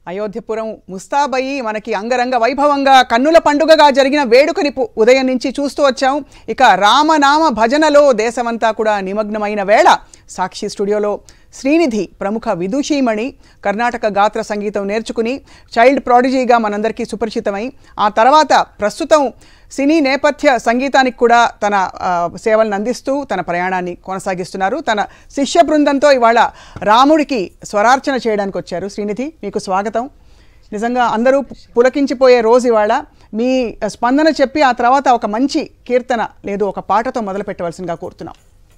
అయోధ్యపురం ముస్తాబయ్యి మనకి అంగరంగ వైభవంగా కన్నుల పండుగగా జరిగిన వేడుకని పు- ఉదయం నుంచి చూస్తూ వచ్చాం ఇక రామనామ భజనలో దేశమంతా కూడా నిమగ్నమైన వేళ సాక్షి స్టూడియోలో శ్రీనిధి ప్రముఖ విదూషీమణి కర్ణాటక గాత్ర సంగీతం నేర్చుకుని చైల్డ్ ప్రాడిజీగా మనందరికీ సుపరిచితమై ఆ తర్వాత ప్రస్తుతం సినీ నేపథ్య సంగీతానికి కూడా తన ఆ, సేవలను అందిస్తూ తన ప్రయాణాన్ని కొనసాగిస్తున్నారు తన శిష్య బృందంతో ఇవాళ రాముడికి స్వరార్చన చేయడానికి వచ్చారు శ్రీనిధి మీకు స్వాగతం నిజంగా అందరూ పులకించిపోయే రోజు ఇవాళ మీ స్పందన చెప్పి ఆ తర్వాత ఒక మంచి కీర్తన లేదు ఒక పాటతో మొదలు పెట్టవలసిందిగా కోరుతున్నాం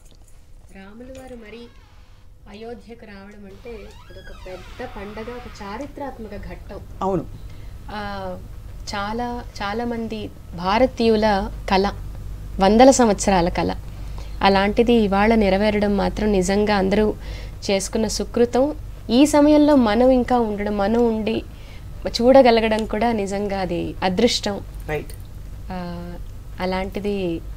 రాములు వారు మరి అయోధ్యకు రావడం అంటే అదొక పెద్ద పండగ ఒక చారిత్రాత్మక ఘట్టం అవును ఆ, చాలా చాలామంది భారతీయుల కళ వందల సంవత్సరాల కళ అలాంటిది ఇవాళ నెరవేరడం మాత్రం నిజంగా అందరూ చేసుకున్న సుకృతం ఈ సమయంలో మనం ఇంకా ఉండడం మనం ఉండి చూడగలగడం కూడా నిజంగా అది అదృష్టం రైట్ ఆ, అలాంటిది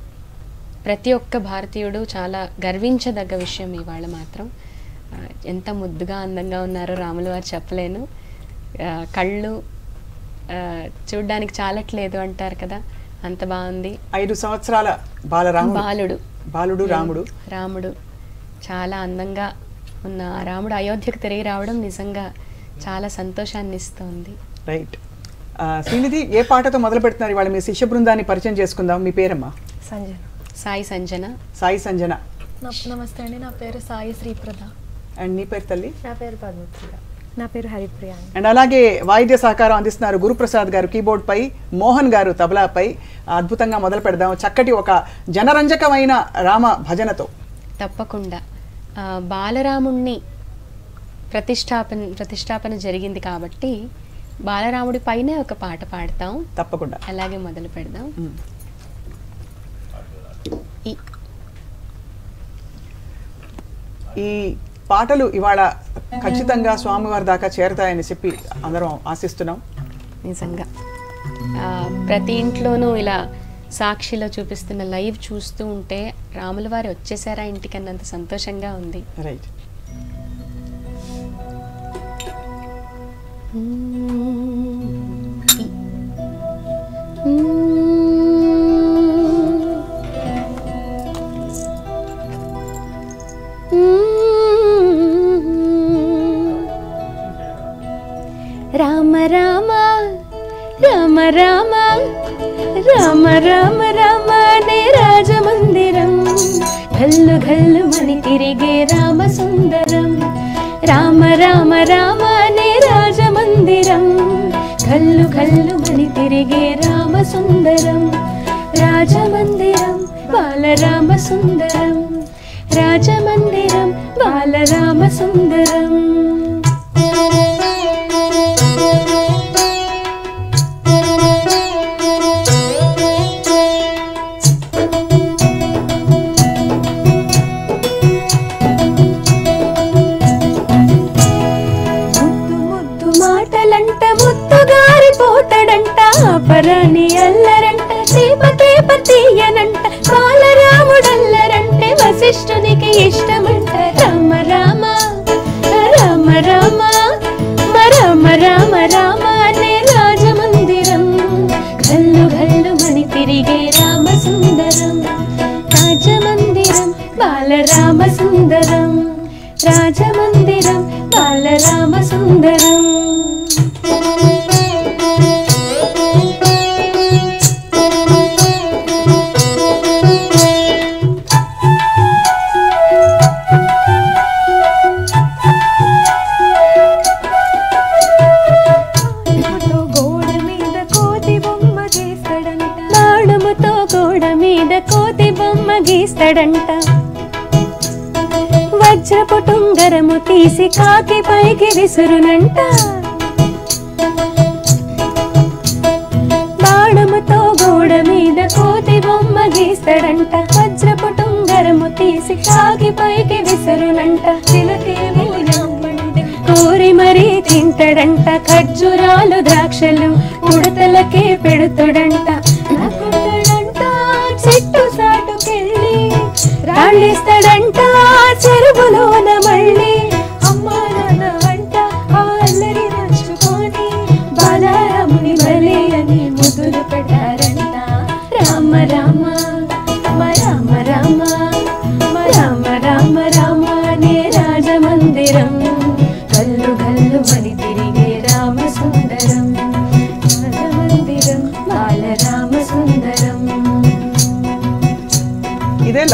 ప్రతి ఒక్క భారతీయుడు చాలా గర్వించదగ్గ విషయం ఇవాళ మాత్రం ఆ, ఎంత ముద్దుగా అందంగా ఉన్నారో రాములు వారు చెప్పలేను ఆ, కళ్ళు ఆ, చూడ్డానికి చాలట్లేదు అంటారు కదా అంత బాగుంది ఐదు సంవత్సరాల బాలరాముడు బాలుడు బాలుడు రాముడు రాముడు చాలా అందంగా ఉన్న ఆ రాముడు అయోధ్యకు తిరిగి రావడం నిజంగా చాలా సంతోషాన్ని ఇస్తోంది రైట్ ఆ, శ్రీనిధి ఏ పాటతో మొదలు పెడుతున్నారు ఇవాళ మీ శిష్య బృందాన్ని పరిచయం చేసుకుందాం మీ పేరమ్మా సంజన సాయి సంజన సాయి సంజన నా నమస్తే అండి నా పేరు సాయి శ్రీప్రద అండ్ నీ పేరు తల్లి నా పేరు పద్మప్రియ నా పేరు హరిప్రియ అండి అండ్ అలాగే వాయిద్య సహకారం అందిస్తున్నారు గురుప్రసాద్ గారు కీబోర్డ్ పై మోహన్ గారు తబలాపై అద్భుతంగా మొదలు పెడదాం చక్కటి ఒక జనరంజకమైన రామ భజనతో తప్పకుండా ఆ, బాలరాముణ్ణి ప్రతిష్టాపన ప్రతిష్టాపన జరిగింది కాబట్టి బాలరాముడి పైనే ఒక పాట పాడతాం తప్పకుండా అలాగే మొదలు పెడదాం మ్. ఈ- ఈ పాటలు ఇవాళ ఖచ్చితంగా స్వామివారి దాకా చేరతాయని చెప్పి అందరం ఆశిస్తున్నాం నిజంగా ఆ, ప్రతి ఇంట్లోనూ ఇలా సాక్షిలో చూపిస్తున్న లైవ్ చూస్తూ ఉంటే రాముల వారు వచ్చేసారా ఇంటికి అన్నంత సంతోషంగా ఉంది రైట్ ఈ- రామ రామ రామ రామ రామ రామ రామ నే రాజమందిరం గల్లు గల్లు మని తిరిగే రామ సుందరం రామ రామ రామ నే రాజమందిరం గల్లు గల్లు మని తిరిగే రామ సుందరం రాజమందిరం బాలరామ సుందరం రాజమందిరం బాలరామ సుందరం ముద్దు ముద్దు మాటలంట ముద్దు గారిపోతాడంట పరాని అల్లరంట చేప కేప తీయనంట బాలరాముడల్లరంటే వశిష్ఠునికి ఇష్టమంట రామ రామ రామ రామ రామ రామ రామ అనే రాజమందిరం గల్లు గల్లు మణి తిరిగే రామ సుందరం రాజమందిరం బాలరామ సుందరం రాజమందిరం బాలరామ సుందరం బాణముతో గోడ మీద కోతి బొమ్మ గీస్తాడంట బాణముతో గోడ మీద కోతి బొమ్మ గీస్తాడంట వజ్రపు టుంగరము తీసి కాకి పైకి విసురునంట బాణముతో గోడ మీద కోతి బొమ్మ గీస్తాడంట వజ్రపు టుంగరము తీసి కాకి పైకి విసురునంట తినకేమో కోరి మరీ తింటాడంట ఖర్జూరాలు ద్రాక్షలు ఉడతలకే పెడుతాడంట నాకుంటాడంట చెట్టు సాటుకెళ్ళి రాళ్ళిస్తాడంట చెరువులోన మళ్ళీ అమ్మా నాన్న అంట ఆ అల్లరి నచ్చుకొని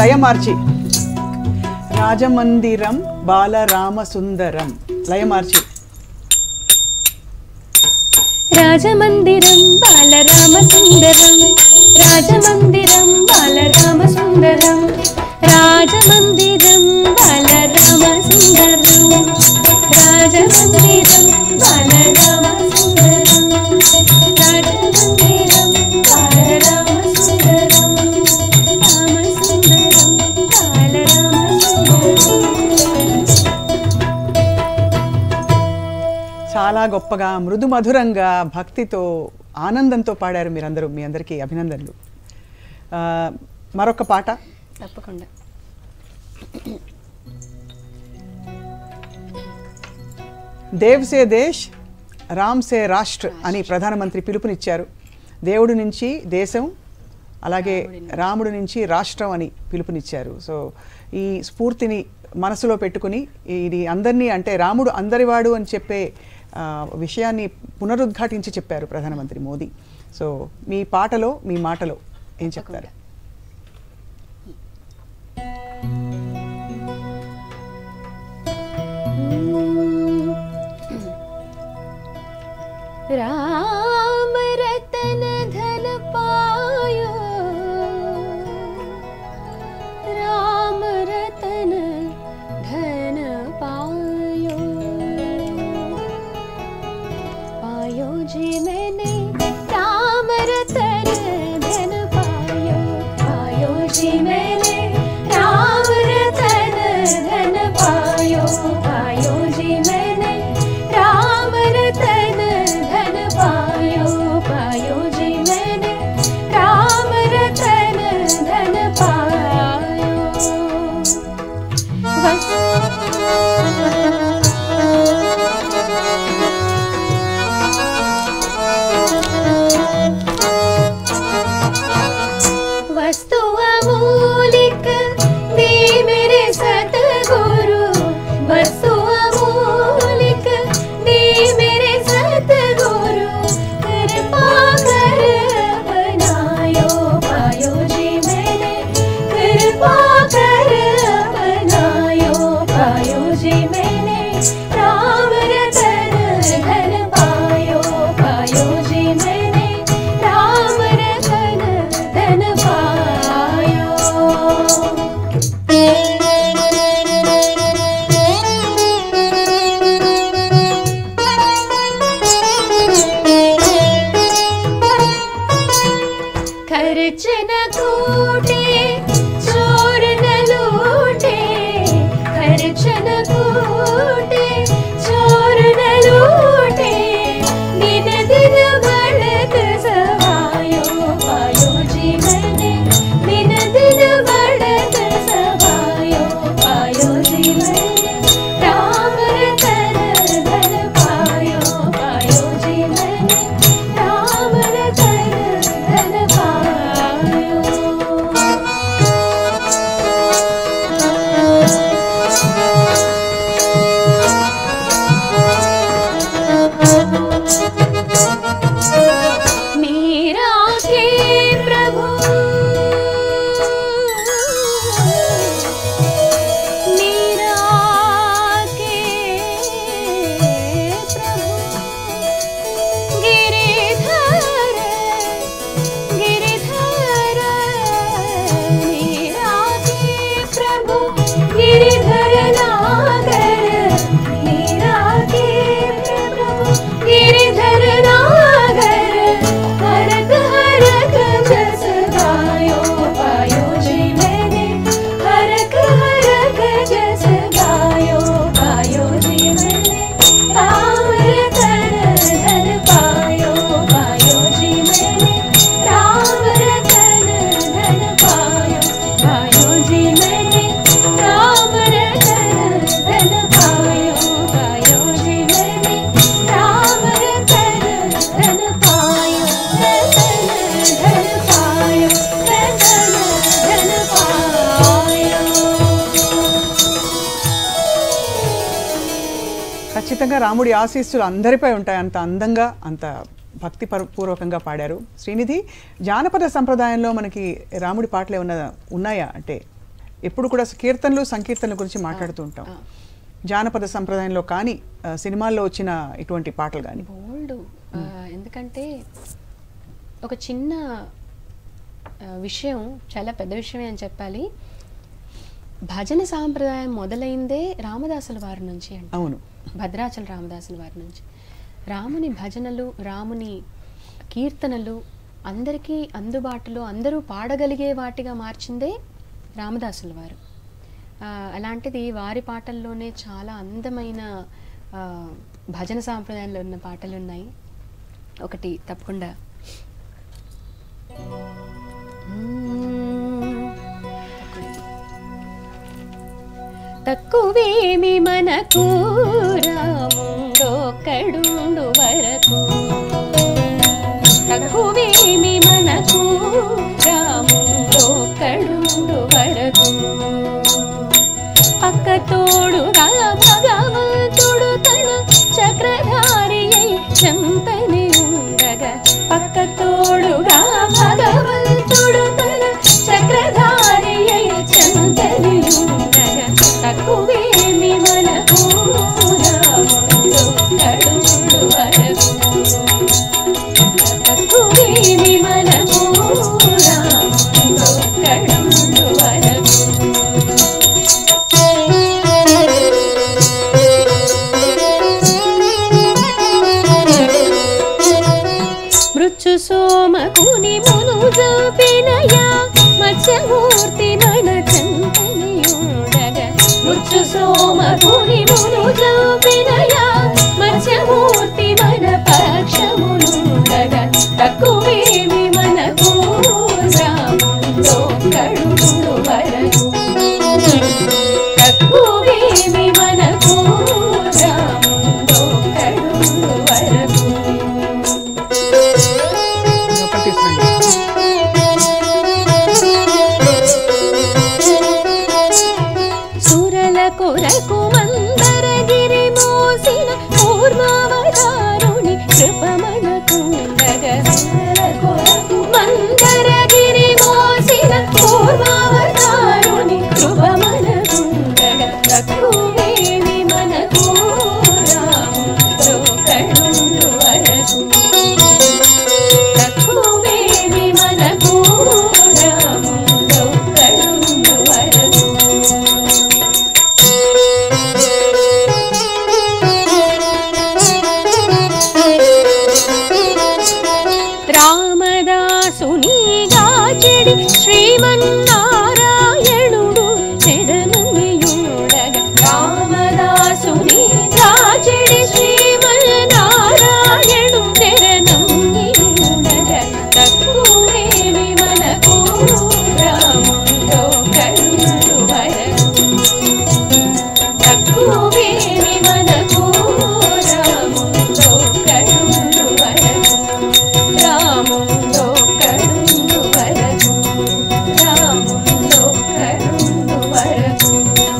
లయ మార్చి రాజమందిరం బాలరామ సుందరం లయ మార్చి రాజమందిరం బాలరామ సుందరం రాజమందిరం బాలరామ సుందరం రాజమందిరం బాలరామ సుందరం రాజమందిరం బాలరామ సుందరం రాజమందిరం బాలరామ సుందరం రామ సుందరం బాలరామ సుందరం చాలా గొప్పగా మృదు మధురంగా భక్తితో ఆనందంతో పాడారు మీరందరూ మీ అందరికీ అభినందనలు ఆ, మరొక పాట తప్పకుండా దేవ్ సే దేశ్ రామ్ సే రాష్ట్ర అని ప్రధానమంత్రి పిలుపునిచ్చారు దేవుడి నుంచి దేశం అలాగే రాముడి నుంచి రాష్ట్రం అని పిలుపునిచ్చారు సో ఈ స్ఫూర్తిని మనసులో పెట్టుకుని ఇది అందరినీ అంటే రాముడు అందరివాడు అని చెప్పే ఆ, విషయాన్ని పునరుద్ఘాటించి చెప్పారు ప్రధానమంత్రి మోదీ సో మీ పాటలో మీ మాటలో ఏం చెప్తారు राम रतन धन पायो राम रतन धन पायो पायो जी मैंने राम रतन धन पायो पायो जी मैंने राम रतन धन पायो पायो जी मैंने राम रतन धन पायो पायो जी मैंने राम रतन धन पायो वस्तु अमूलिक दे मेरे सतगुरु वस्तु अमूलिक दे मेरे सतगुरु कृपा कर बनायो पायो जी मैंने कृपा कर बनायो पायो जी मैंने राम रतन धन पायो पायो जी मैंने राम रतन धन पायो खर्च न कूटे चोर न लूटे खर्च न कूटे चोर न लूटे दिन दिन बढ़त सवायो पायो जी मैंने दिन दिन बढ़त सवायो पायो जी मैंने राम रतन धन पायो पायो जी मैंने राम रतन धन पायो मेरा के प्रभु मेरा के प्रभु गिरिधर गिरिधर मेरा के प्रभु गिरिधर नागर मेरा के प्रभु गिरिधर नागर हरक हरक जस गायो पायो जी मैंने हरक हरक जस गायो पायो जी मैंने राम रतन धन पायो पायो जी मैंने राम रतन धन पायो पायो जी मैंने राम रतन धन पायो पायो जी मैंने राम रतन धन पायो रतन धन पायो रतन धन पायो ఖచ్చితంగా రాముడి ఆశీస్సులు అందరిపై ఉంటాయి అంత అందంగా అంత భక్తి పర- పూర్వకంగా పాడారు శ్రీనిధి జానపద సంప్రదాయంలో మనకి రాముడి పాటలు ఏమన్నా ఉన్నాయా అంటే ఎప్పుడు కూడా కీర్తనలు సంకీర్తనల గురించి మాట్లాడుతూ ఉంటాం జానపద సంప్రదాయంలో కానీ ఆ, సినిమాల్లో వచ్చిన ఇటువంటి పాటలు కానీ బోల్డ్ ఎందుకంటే ఒక చిన్న ఆ, విషయం చాలా పెద్ద విషయమే అని చెప్పాలి భజన సాంప్రదాయం మొదలైందే రామదాసుల వారి నుంచి అంటే అవును భద్రాచల రామదాసుల వారి నుంచి రాముని భజనలు రాముని కీర్తనలు అందరికీ అందుబాటులో అందరూ పాడగలిగే వాటిగా మార్చిందే రామదాసుల వారు ఆ, అలాంటిది వారి పాటల్లోనే చాలా అందమైన ఆ, భజన సాంప్రదాయంలో ఉన్న పాటలు ఉన్నాయి ఒకటి తప్పకుండా తక్కువేమి మనకు రాముండొక్కడుండు వరకు తక్కువేమి మనకు రాముండొక్కడుండు వరకు పక్క తోడుగా భగవంతుడు తన చక్రధారి అయి చెంతని ఉండగా పక్క తోడుగా భగవంతుడు తన చక్రధారి అయి చెంతని ఉండగా తక్కువేమి మనకు రాముడు కడుడు వరకు తక్కువేమి మనకు రాముడు కడుడు వరకు మృత్యు సోమకుని మును జపినయా మత్స్యమూర్తి మన చంతనియుండగా మృత్యు సోమకుని మును జపినయా మత్స్యమూర్తి మన పక్షములుండగా తక్కువేమి మనకు రాముందో కడుగుడు వరకు తక్కువేమి మనకు రాముందో కడుగుడు వరకు ఒకటి తీసుకురండి సురల కొరకు మందరగిరి మోసిన కూర్మావతారుని కృపమనకుండగా సురల కొరకు మందరగిరి మోసిన కూర్మావతారుని కృపమనకుండగా తక్కువేమి మనకు రాముడు కడుండు వరకు తక్కువేమి మనకు రాముడు కడుండు వరకు రామదాసుని గాచెడి శ్రీమన్నారాయణుడు శరణుమియుడగ రామదాసుని గాచెడి శ్రీమన్నారాయణు శరణుమియుడగ తక్కువేమి మనకు రాముడో కరుణుడు వరకు తక్కువేమి మనకు రాముడో కరుణుడు వరకు రాముడో కరుణుడు వరకు రాముడో కరుణుడు వరకు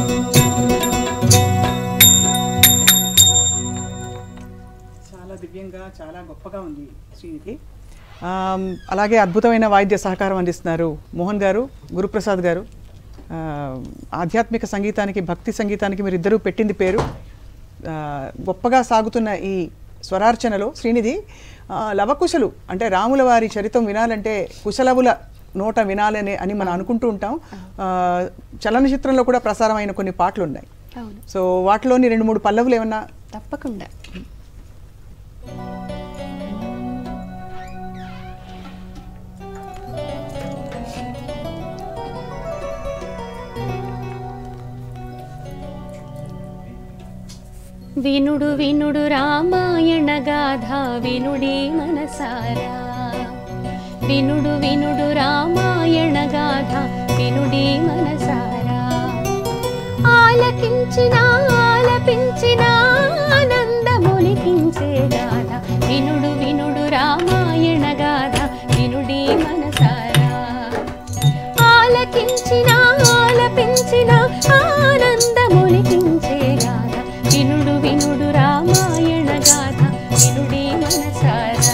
చాలా దివ్యంగా చాలా గొప్పగా ఉంది శ్రీనిధి ఆమ్, అలాగే అద్భుతమైన వాయిద్య సహకారం అందిస్తున్నారు మోహన్ గారు గురుప్రసాద్ గారు ఆ, ఆధ్యాత్మిక సంగీతానికి భక్తి సంగీతానికి మీరు ఇద్దరూ పెట్టింది పేరు ఆ, గొప్పగా సాగుతున్న ఈ స్వరార్చనలో శ్రీనిధి ఆ, లవకుశలు అంటే రాముల వారి చరితం వినాలంటే కుశలవుల నోట వినాలని అని మనం అనుకుంటూ ఉంటాం ఆ, చలనచిత్రంలో కూడా ప్రసారమైన కొన్ని పాటలు ఉన్నాయి అవును సో వాటిలోని రెండు మూడు పల్లవులు ఏమన్నా తప్పకుండా వినుడు వినుడు రామాయణ గాథ వినుడి మనసారా వినుడు వినుడు రామాయణ గాథ వినుడి మనసారా ఆలకించిన ఆలపించిన ఆనందములికించే గాథ వినుడు వినుడు రామాయణ గాథ వినుడి మనసారా ఆలకించిన ఆలపించిన ఆనందములికించే గాథ వినుడు వినుడు రామాయణ గాథ వినుడి మనసారా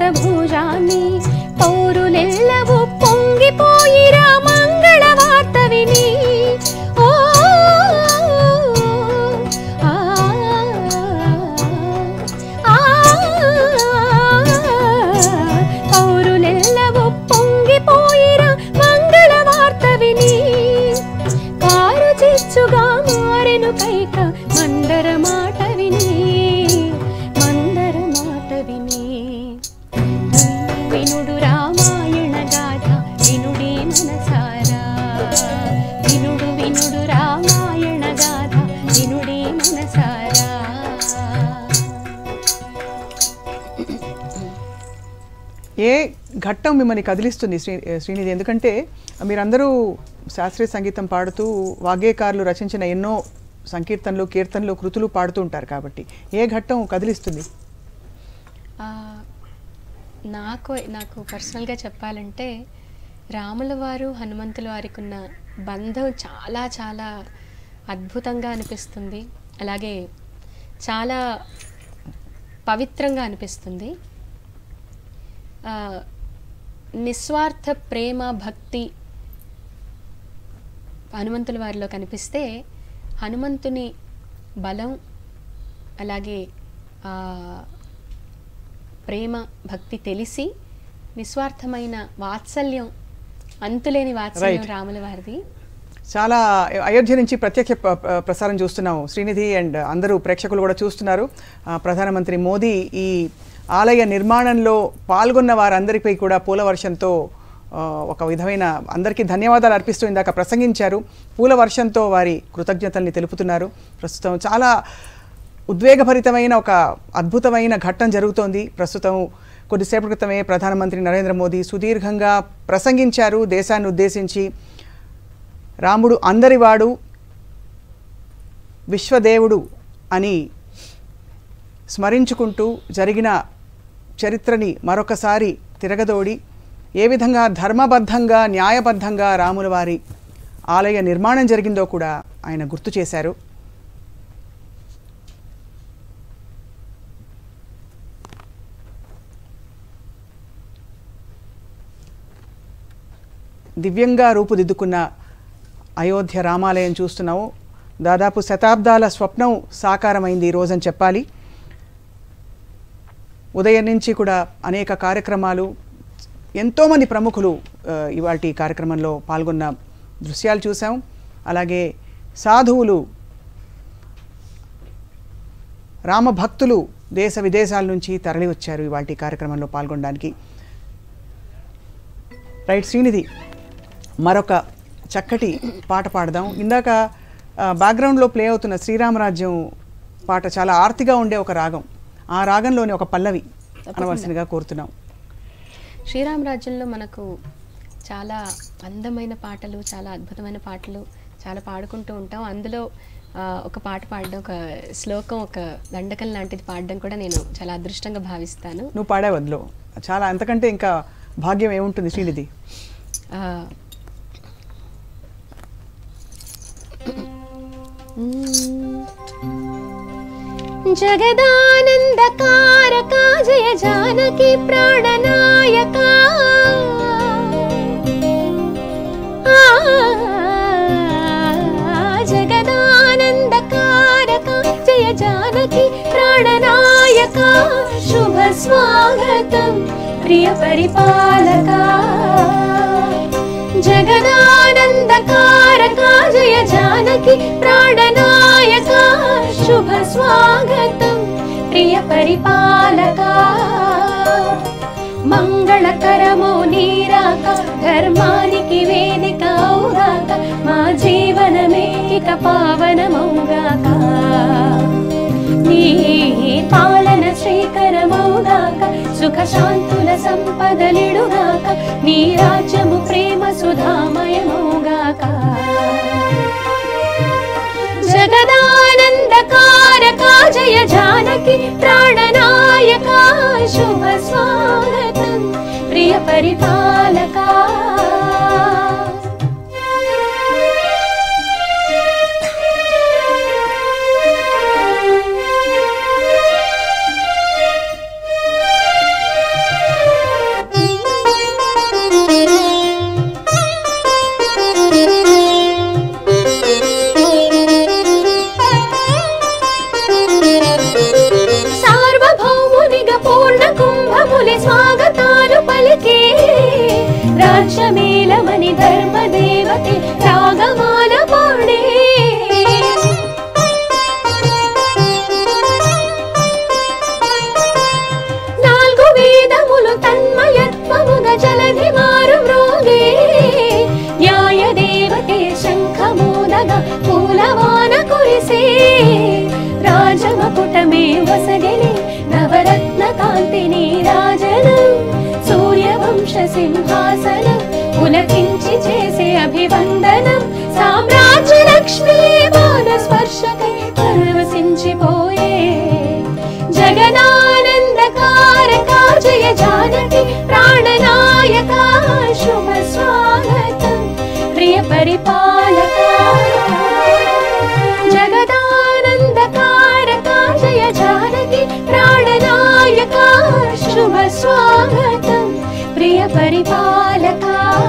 భుజాన్ని పౌరులెల్లవూ పొంగిపోయిరా మంగళ వార్త విని ఓ ఆ, ఆ, పౌరులెల్లవూ పొంగిపోయిరా మంగళ వార్త విని కారు చిచ్చుగా మారెను కైక మందర మాట విని మందర మాట విని వినుడు రామాయణ గాథ వినుడి మనసారా వినుడు వినుడు రామాయణ గాథ వినుడి మనసారా ఏ ఘట్టం మిమ్మల్ని కదిలిస్తుంది శ్రీ శ్రీనిధి ఎందుకంటే మీరందరూ శాస్త్రీయ సంగీతం పాడుతూ వాగ్గేయకారులు రచించిన ఎన్నో సంకీర్తనలు కీర్తనలు కృతులు పాడుతూ ఉంటారు కాబట్టి ఏ ఘట్టం కదిలిస్తుంది ఆ, నాకు నాకు పర్సనల్గా చెప్పాలంటే రాముల వారు హనుమంతుల వారికి ఉన్న బంధం చాలా చాలా అద్భుతంగా అనిపిస్తుంది అలాగే చాలా పవిత్రంగా అనిపిస్తుంది ఆ, నిస్వార్థ ప్రేమ భక్తి హనుమంతుల వారిలో కనిపిస్తే హనుమంతుని బలం అలాగే ఆ, ప్రేమ భక్తి తెలిసి నిస్వార్థమైన వాత్సల్యం అంతులేని వాత్సల్యం Right. రాముల వారిది చాలా అయోధ్య నుంచి ప్రత్యక్ష ప- ప- ప్రసారం చూస్తున్నాం శ్రీనిధి అండ్ అందరూ ప్రేక్షకులు కూడా చూస్తున్నారు ఆ, ప్రధానమంత్రి మోదీ ఈ ఆలయ నిర్మాణంలో పాల్గొన్న వారందరిపై కూడా పూల వర్షంతో ఆ, ఒక విధమైన అందరికీ ధన్యవాదాలు అర్పిస్తూ ఇందాక ప్రసంగించారు పూల వర్షంతో వారి కృతజ్ఞతల్ని తెలుపుతున్నారు ప్రస్తుతం చాలా ఉద్వేగభరితమైన ఒక అద్భుతమైన ఘట్టం జరుగుతోంది ప్రస్తుతం కొద్దిసేపటి క్రితమే ప్రధానమంత్రి నరేంద్ర మోదీ సుదీర్ఘంగా ప్రసంగించారు దేశాన్ని ఉద్దేశించి రాముడు అందరివాడు విశ్వదేవుడు అని స్మరించుకుంటూ జరిగిన చరిత్రని మరొకసారి తిరగదోడి ఏ విధంగా ధర్మబద్ధంగా న్యాయబద్ధంగా రాముల వారి ఆలయ నిర్మాణం జరిగిందో కూడా ఆయన గుర్తు చేశారు దివ్యంగా రూపుదిద్దుకున్న అయోధ్య రామాలయం చూస్తున్నాము దాదాపు శతాబ్దాల స్వప్నం సాకారమైంది ఈ రోజని చెప్పాలి ఉదయం నుంచి కూడా అనేక కార్యక్రమాలు ఎంతోమంది ప్రముఖులు ఇవాళ కార్యక్రమంలో పాల్గొన్న దృశ్యాలు చూసాం అలాగే సాధువులు రామభక్తులు దేశ విదేశాల నుంచి తరలి వచ్చారు ఇవాళ కార్యక్రమంలో పాల్గొనడానికి రైట్ శ్రీనిధి మరొక చక్కటి పాట పాడదాం ఇందాక ఆ, బ్యాక్గ్రౌండ్లో ప్లే అవుతున్న శ్రీరామరాజ్యం పాట చాలా ఆర్తిగా ఉండే ఒక రాగం ఆ రాగంలోని ఒక పల్లవి అనవలసిందిగా కోరుతున్నాం శ్రీరామ రాజ్యంలో మనకు చాలా అందమైన పాటలు చాలా అద్భుతమైన పాటలు చాలా పాడుకుంటూ ఉంటాం అందులో ఆ, ఒక పాట పాడడం ఒక శ్లోకం ఒక దండకం లాంటిది పాడడం కూడా నేను చాలా అదృష్టంగా భావిస్తాను నువ్వు పాడే వదిలో చాలా అంతకంటే ఇంకా భాగ్యం ఏముంటుంది శ్రీనిధి ఆ, జగదానందకారకా జయ జానకి ప్రాణనాయక ఆ, జగదానందకారక జయ జానకి ప్రాణనాయక శుభ స్వాగతం ప్రియ పరిపాలక జగదానందకారక జయ జానకి ప్రాణనాయక శుభ స్వాగతం ప్రియ పరిపాలక మంగళకరము నీరాక ధర్మానికి వేదిక అవుగాక మా జీవనమే ఇక పావనమౌగాక నీ పాలన శ్రీకరమౌగాక సుఖ శాంతుల సంపదలిడుగాక నీ రాజ్యము ప్రేమ సుధామయమౌగాక జగదానందకారక జయ జానకి ప్రాణనాయక శుభ స్వాగతం ప్రియ పరిపాలక హర్షమేలమని ధర్మదేవతే రాగమాల పాడే నాలుగు వేదములు తన్మయత్వముగ జలధి మారు మ్రోగే న్యాయ దేవతే శంఖమోదగ పూలవాన కురిసే రాజమకుటమే వసగెలి నవరత్న కాంతిని రాజనం సూర్యవంశ సింహాసనం పులకించి చేసే అభివందనం సామ్రాజ్య లక్ష్మీ బాణ స్పర్శకై పరవశించిపోయే జగదానందకారకా జయ జానకి ప్రాణనాయక శుభ స్వాగతం ప్రియ పరిపాలక జగదానందకారకా జయ జానకి ప్రాణనాయక శుభ స్వాగతం ప్రియ పరిపాలక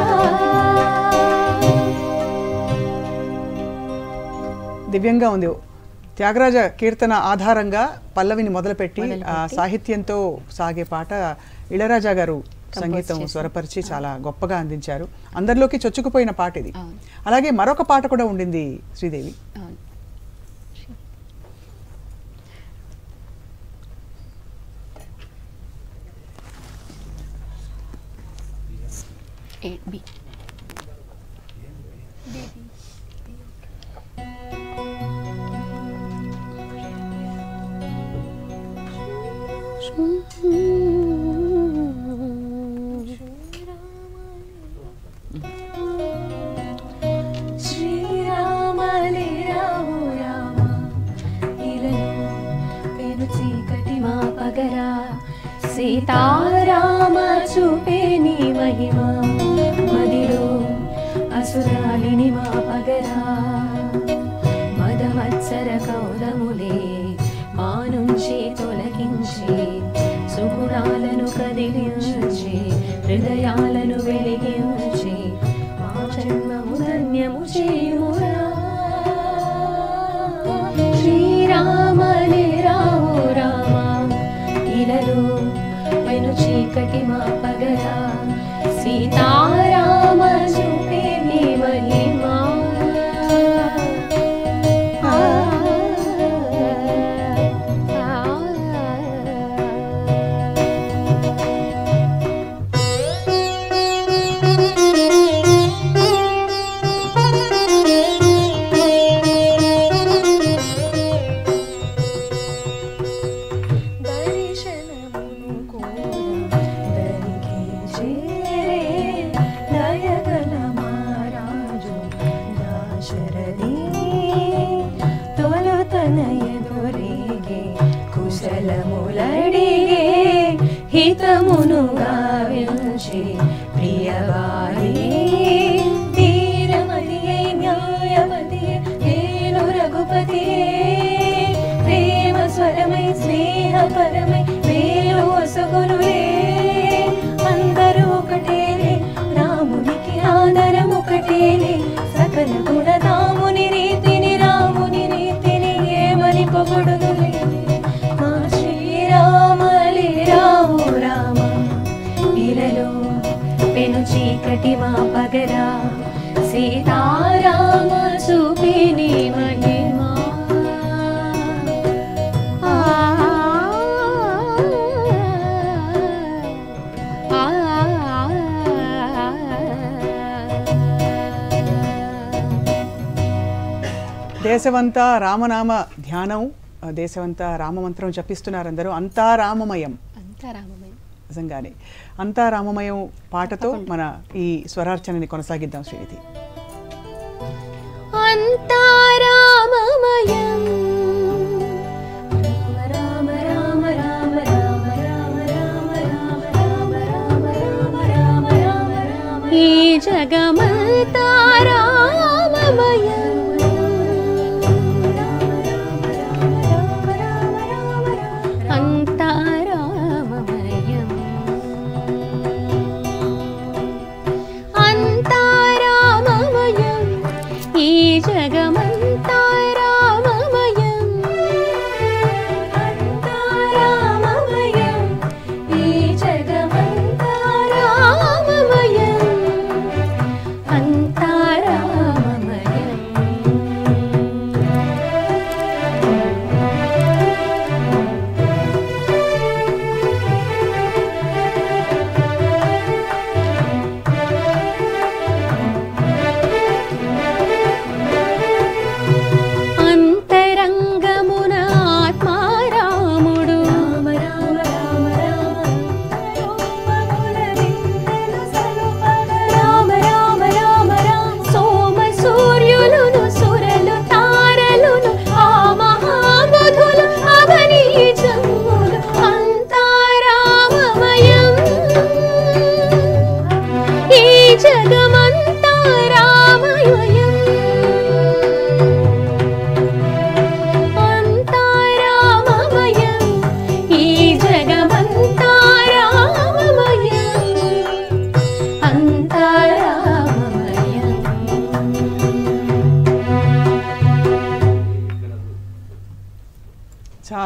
దివ్యంగా ఉంది త్యాగరాజ కీర్తన ఆధారంగా పల్లవిని మొదలుపెట్టి ఆ సాహిత్యంతో సాగే పాట ఇళరాజా గారు సంగీతం స్వరపరిచి చాలా గొప్పగా అందించారు అందరిలోకి చొచ్చుకుపోయిన పాట ఇది అవును. అలాగే మరొక పాట కూడా ఉండింది శ్రీదేవి అవును ఏ బి శ్రీరామలే రాము రామ ఇలను పెను చీకటి మా పగరా సీతారామ చూపే నీ మహిమ మదిలో అసురాలిని మా పగరా మదమత్సర కౌదములే మా నుంచి తొలగించి సుగుణాలను కదిలించి హృదయాలను వెలిగించి మా జన్మము ధన్యము చేయురా శ్రీరామలే రావు రామ ఇలలో పెను చీకటి మా పగరా సీతారామ చూపే మీ మహిమా దర్శనమును కోరా దరికి చేరే దయగల మహారాజు దాశరథి తొలుతన ఎదురిగే కుశలములడిగే హితమును గావించి ప్రియవారి ధీరమతియై న్యాయమతియే నేను రఘుపతియే ప్రేమ స్వరమై స్నేహ పరమై వేలు ఒసగునులే అందరూ ఒకటేలే రామునికి ఆదరం ఒకటేలే సకల గుణదాముని రీతిని రాముని రీతిని ఏమని పొగడునులే మా శ్రీరామలే రాము రామ ఇలలో పెను చీకటి మా పగరా సీతారామ చూపిని మహిమా ఆ దేశమంతా రామనామ ధ్యానం ఆ, దేశమంతా రామమంత్రం జపిస్తున్నారు అందరూ అంతా రామమయం అంతా రామమయం నిజంగానే అంతా రామమయం పాటతో మన ఈ స్వరార్చనని కొనసాగిద్దాం శ్రీనిధి అంతా రామమయం రామ రామ రామ రామ రామ రామ రామ రామ రామ రామ రామ రామ రామ ఈ జగమంతా రామమయం అంతా రామమయం అంతా రామమయం ఈ జగమంతా రామమయం అంతా రామమయం ఈ జగమంతా రామమయం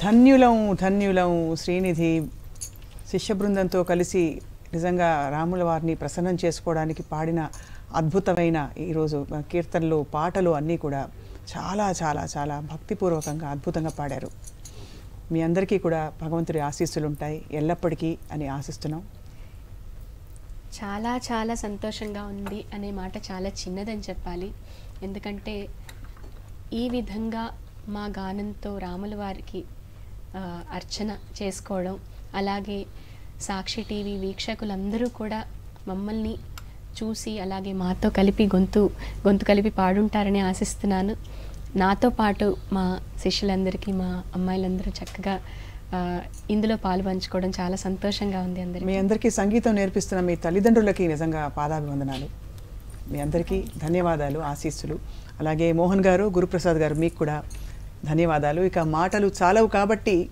ధన్యులం ధన్యులం శ్రీనిధి శిష్య బృందంతో కలిసి నిజంగా రాముల వారిని ప్రసన్నం చేసుకోవడానికి పాడిన అద్భుతమైన ఈరోజు కీర్తనలు పాటలు అన్నీ కూడా చాలా చాలా చాలా భక్తిపూర్వకంగా అద్భుతంగా పాడారు మీ అందరికీ కూడా భగవంతుడి ఆశీస్సులు ఉంటాయి ఎల్లప్పటికీ అని ఆశిస్తున్నాం చాలా చాలా సంతోషంగా ఉంది అనే మాట చాలా చిన్నదని చెప్పాలి ఎందుకంటే ఈ విధంగా మా గానంతో రాముల వారికి ఆ, అర్చన చేసుకోవడం అలాగే సాక్షి టీవీ వీక్షకులందరూ కూడా మమ్మల్ని చూసి అలాగే మాతో కలిపి గొంతు గొంతు కలిపి పాడుంటారని ఆశిస్తున్నాను నాతో పాటు మా శిష్యులందరికీ మా అమ్మాయిలందరూ చక్కగా ఆ, ఇందులో పాలు పంచుకోవడం చాలా సంతోషంగా ఉంది అందరికీ మీ అందరికీ సంగీతం నేర్పిస్తున్న మీ తల్లిదండ్రులకి నిజంగా పాదాభివందనాలు మీ అందరికీ ధన్యవాదాలు ఆశీస్సులు అలాగే మోహన్ గారు గురుప్రసాద్ గారు మీకు కూడా ధన్యవాదాలు ఇక మాటలు చాలవు కాబట్టి